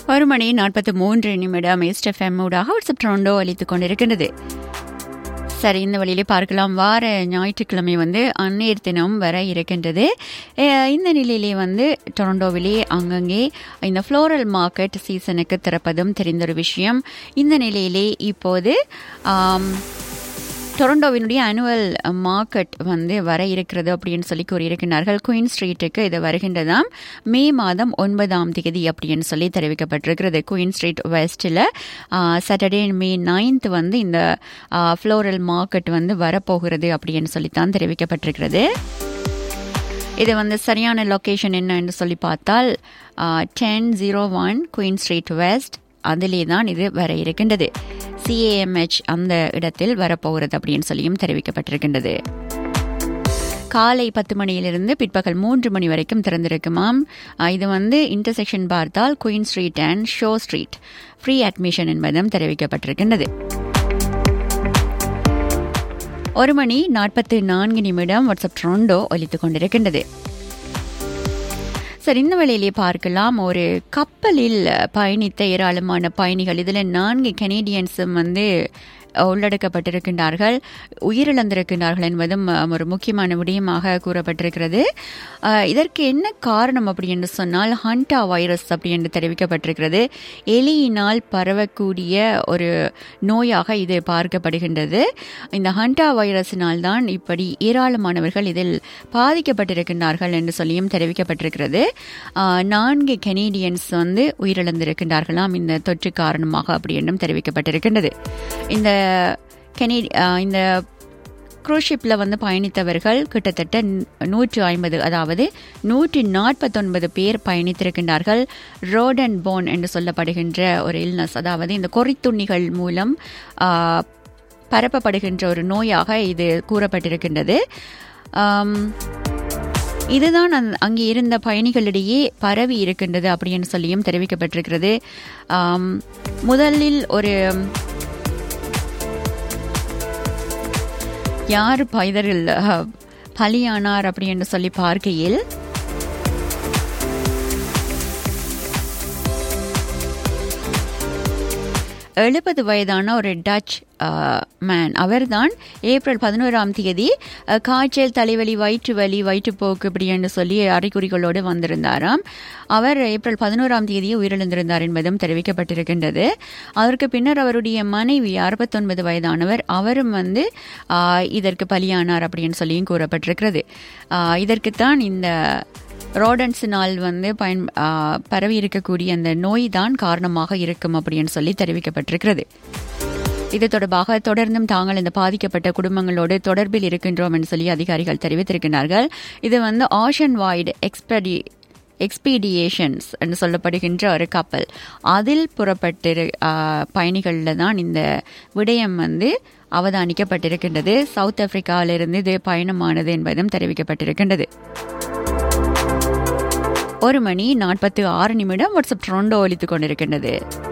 ஒரு மணி நாற்பத்தி மூன்று நிமிடம் எஸ்டெஃப்எம் ஊடாக வாட்ஸ்அப் ட்ரோண்டோ அளித்துக் கொண்டிருக்கின்றது சரி இந்த வழியிலே பார்க்கலாம் வார ஞாயிற்றுக்கிழமை வந்து அந்நேர் தினம் வர இருக்கின்றது அஹ் இந்த நிலையிலே வந்து டொரண்டோவிலே அங்கங்கே இந்த ஃப்ளோரல் மார்க்கெட் சீசனுக்கு திறப்பதும் தெரிந்த ஒரு விஷயம் இந்த நிலையிலே இப்போது ஆம், டொரண்டோவினுடைய அனுவல் மார்க்கெட் வந்து வர இருக்கிறது அப்படின்னு சொல்லி கூறியிருக்கிறார்கள் குயின் ஸ்ட்ரீட்டுக்கு இது வருகின்றதாம் மே மாதம் ஒன்பதாம் தேதி அப்படின்னு சொல்லி தெரிவிக்கப்பட்டிருக்கிறது குயின் ஸ்ட்ரீட் வெஸ்டில் சாட்டர்டே மே நைன்த் வந்து இந்த ஃப்ளோரல் மார்க்கெட் வந்து வரப்போகிறது அப்படின்னு சொல்லித்தான் தெரிவிக்கப்பட்டிருக்கிறது இது வந்து சரியான லொக்கேஷன் என்னன்னு சொல்லி பார்த்தால் ten zero one Queen Street West அதிலே தான் இது வர இருக்கின்றது சிஏஎம்ஹெச் அந்த இடத்தில் வரப்போகிறது அப்படின்னு சொல்லியும் தெரிவிக்கப்பட்டிருக்கின்றது காலை பத்து மணியிலிருந்து பிற்பகல் மூன்று மணி வரைக்கும் திறந்திருக்குமாம் அஹ் இது வந்து இன்டர்செக்ஷன் பார்த்தால் Queen Street and Shaw Street free admission என்பதும் தெரிவிக்கப்பட்டிருக்கின்றது ஒரு மணி நாற்பத்தி நான்கு நிமிடம் வாட்ஸ்அப் ட்ரோண்டோ ஒலித்துக் கொண்டிருக்கின்றது சரி இந்த வேளையிலே பார்க்கலாம் ஒரு கப்பலில் பயணித்த ஏராளமான பயணிகள் இதில் நான்கு கனேடியன்ஸும் வந்து உள்ளடக்கப்பட்டிருக்கின்றார்கள் உயிரிழந்திருக்கின்றார்கள் என்பதும் அஹ், ஒரு முக்கியமான விடயமாக கூறப்பட்டிருக்கிறது அஹ், இதற்கு என்ன காரணம் அப்படி என்று சொன்னால் ஹண்டா வைரஸ் அப்படி என்று தெரிவிக்கப்பட்டிருக்கிறது எலியினால் பரவக்கூடிய ஒரு நோயாக இது பார்க்கப்படுகின்றது இந்த ஹண்டா வைரஸினால் தான் இப்படி ஏராளமானவர்கள் இதில் பாதிக்கப்பட்டிருக்கின்றார்கள் என்று சொல்லியும் தெரிவிக்கப்பட்டிருக்கிறது ஆஹ், நான்கு கெனேடியன்ஸ் வந்து உயிரிழந்திருக்கின்றார்களாம் இந்த தொற்று காரணமாக அப்படி என்றும் தெரிவிக்கப்பட்டிருக்கின்றது இந்த கெனே ஆஹ், இந்த க்ரூஷிப்பில் வந்து பயணித்தவர்கள் கிட்டத்தட்ட நூற்று ஐம்பது அதாவது நூற்றி நாற்பத்தொன்பது பேர் பயணித்திருக்கின்றார்கள் ரோடன் போன் என்று சொல்லப்படுகின்ற ஒரு இல்னஸ் அதாவது இந்த கொறித்துண்ணிகள் மூலம் ஆஹ், பரப்பப்படுகின்ற ஒரு நோயாக இது கூறப்பட்டிருக்கின்றது ஆம், இதுதான் அந்த- அங்கே இருந்த பயணிகளிடையே பரவி இருக்கின்றது அப்படின்னு சொல்லியும் தெரிவிக்கப்பட்டிருக்கிறது ஆம், முதலில் ஒரு யார் ப- இதழில் அஹ், பலியானார் அப்படி என்று சொல்லி பார்க்கையில் எழுபது வயதான ஒரு டச் மேன் அவர்தான் ஏப்ரல் பதினோராம் தேதி அஹ், காய்ச்சல் தலைவலி வயிற்று வலி வயிற்றுப்போக்கு இப்படி என்று சொல்லி அறிகுறிகளோடு வந்திருந்தாராம் அவர் ஏப்ரல் பதினோராம் தேதியே உயிரிழந்திருந்தார் என்பதும் தெரிவிக்கப்பட்டிருக்கின்றது அதற்கு பின்னர் அவருடைய மனைவி அறுபத்தொன்பது வயதானவர் அவரும் வந்து ஆஹ், இதற்கு பலியானார் அப்படின்னு சொல்லியும் கூறப்பட்டிருக்கிறது ஆஹ், இதற்குத்தான் இந்த ரோடன்ஸினால் வந்து பயன் ஆ, பரவி இருக்கக்கூடிய அந்த நோய் தான் காரணமாக இருக்கும் அப்படின்னு சொல்லி தெரிவிக்கப்பட்டிருக்கிறது இது தொடர்பாக தொடர்ந்தும் தாங்கள் இந்த பாதிக்கப்பட்ட குடும்பங்களோடு தொடர்பில் இருக்கின்றோம் என்று சொல்லி அதிகாரிகள் தெரிவித்திருக்கிறார்கள் இது வந்து ஆஷன் வாய்டு எக்ஸ்பெடி எக்ஸ்பீடியேஷன்ஸ் என்று சொல்லப்படுகின்ற ஒரு கப்பல் அதில் புறப்பட்டிரு பயணிகளில் தான் இந்த விடயம் வந்து அவதானிக்கப்பட்டிருக்கின்றது சவுத் ஆப்பிரிக்காவிலிருந்து இது பயணமானது என்பதும் தெரிவிக்கப்பட்டிருக்கின்றது ஒரு மணி நாற்பத்தி ஆறு நிமிடம் வாட்ஸ்அப் ட்ரோண்டோ ஒலித்துக் கொண்டிருக்கின்றது